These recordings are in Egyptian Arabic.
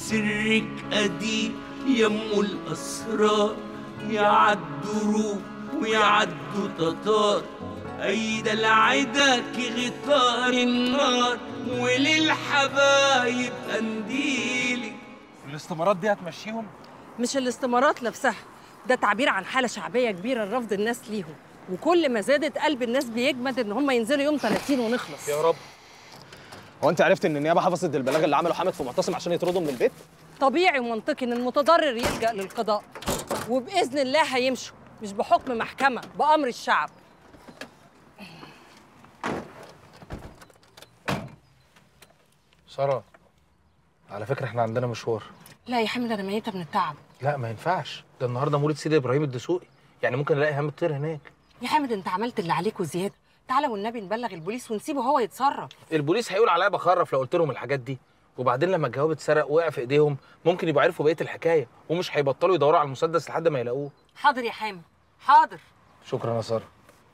سرك قديم يمو الأسرار يعدوا روح ويعدوا تتار أيدا العداك غطار النار وللحبايب قنديلي الاستمارات دي هتمشيهم مش الاستمارات نفسها ده تعبير عن حالة شعبية كبيرة لرفض الناس ليهم وكل ما زادت قلب الناس بيجمد ان هم ينزلوا يوم 30 ونخلص يا رب هو انت عرفت ان النيابه حفظت البلاغ اللي عمله حامد في معتصم عشان يطردوا من البيت طبيعي ومنطقي ان المتضرر يلجأ للقضاء وبإذن الله هيمشوا مش بحكم محكمة بأمر الشعب ساره على فكره احنا عندنا مشوار لا يا حامد انا ميتة من التعب لا ما ينفعش ده النهارده مولد سيدي ابراهيم الدسوقي يعني ممكن نلاقي هام الطير هناك يا حامد انت عملت اللي عليك وزيادة تعالى والنبي نبلغ البوليس ونسيبه هو يتصرف البوليس هيقول عليا بخرف لو قلت لهم الحاجات دي وبعدين لما الجواب اتسرق وقع في ايديهم ممكن يبقوا عرفوا بقيه الحكايه ومش هيبطلوا يدوروا على المسدس لحد ما يلاقوه حاضر يا حامد حاضر شكرا يا ساره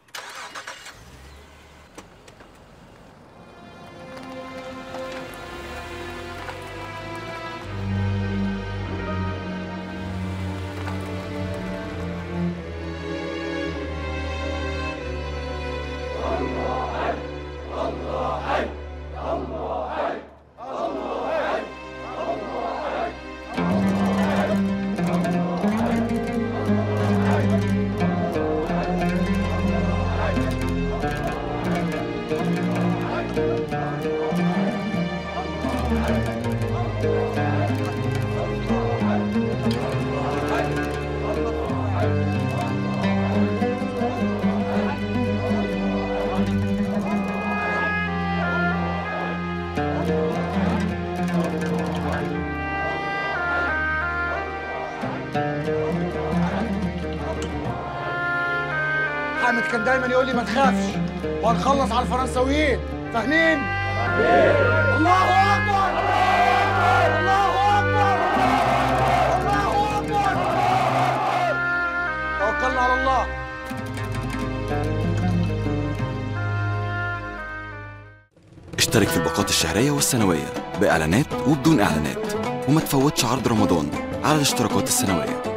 حامد كان دايما يقول لي ما تخافش وهنخلص على الفرنساويين فاهمين؟ الله اكبر الله اكبر الله اكبر توكلنا على الله اشترك في الباقات الشهرية والسنوية بإعلانات وبدون إعلانات وما تفوتش عرض رمضان على الاشتراكات السنوية